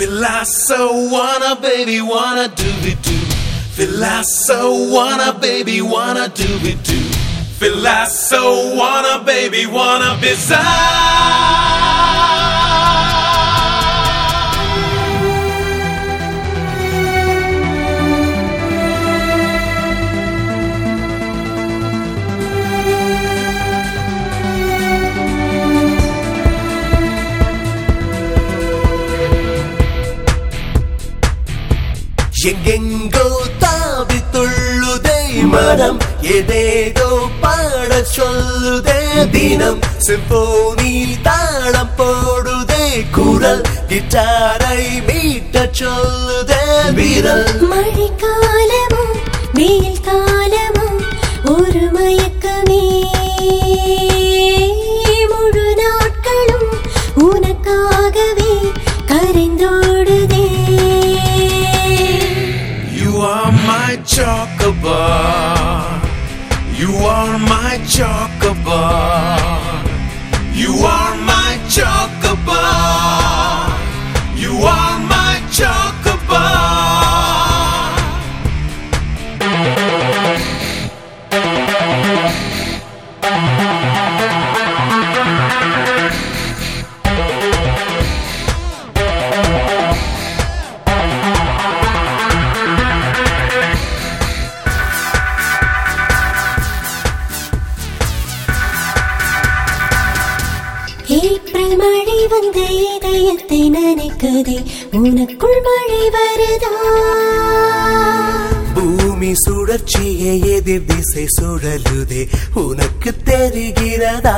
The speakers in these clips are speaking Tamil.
Feel I so wanna, baby, wanna do it do. Feel I so wanna, baby, wanna do it do. Feel I so wanna, baby, wanna be எங்கெங்கோ தாவி துள்ளுதே மனம் ஏதேதோ பாட சொல்லுதே தினம் சிம்போனி தாளம் போடுதே குரல் கிட்டாரை மீட்ட சொல்லுதே விரல் மழைக்காலமோ வெயில் காலமோ ஒரு மயக்கமே முழு நாட்களும் உனக்காகவே கரைந்தோடுதே You are my chocobar. You are my chocobar. You are my chocobar. You are my chocobar. April மழை வந்த இதயத்தை நினைக்குதே உனக்குள் மழை வருதா பூமி சுழற்சியை எதிர் திசை சுழலுதே உனக்கு தெரிகிறதா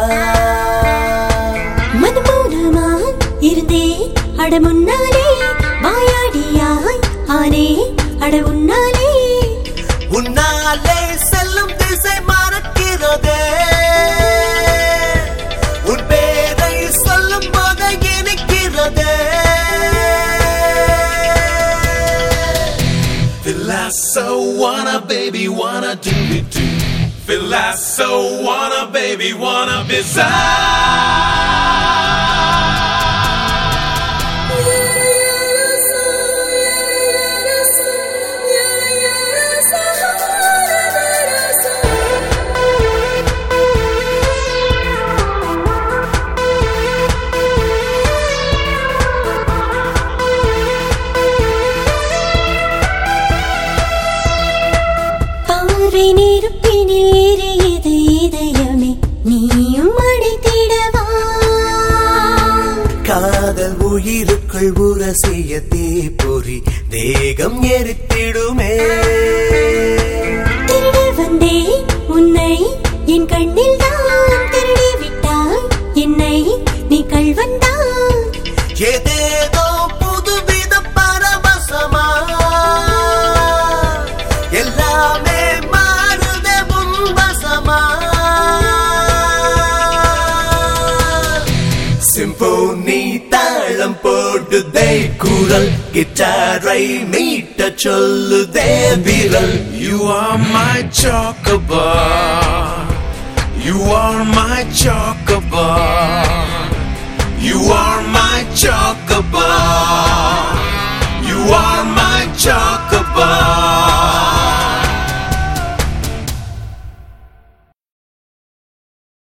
மனமௌனமாய் இருந்தே அட முன்னாலே வாயாடியாய் ஆனே அட உன்னாலே உன்னாலே செல்லும் திசை மறக்கிறதே உன் பேரை சொல்லும் போது இனிக்கிறதே Feel I so wanna, baby, wanna do it do. Feel I so wanna, baby, wanna be பார்வை நெருப்பினில் ஏறியது இதயமே நீயும் அழைத்திடவா காதல் உயிருக்குள் உரசிய தீப்பொறி தேகம் எரித்திடுமே திருட வந்தேன் உன்னை என் கண்ணில் தான் திருடி விட்டாய் என்னை நீ கள்வன்தான் ஏதேதோ புதுவித பரவசமா எல்லாமே மாறுதே முன்பசமா சிம்போனி தாளம் போடுதே குரல் கிட்டாரை மீட்ட சொல்லுதே விரல் You are my chocobar. You are my chocobar. You are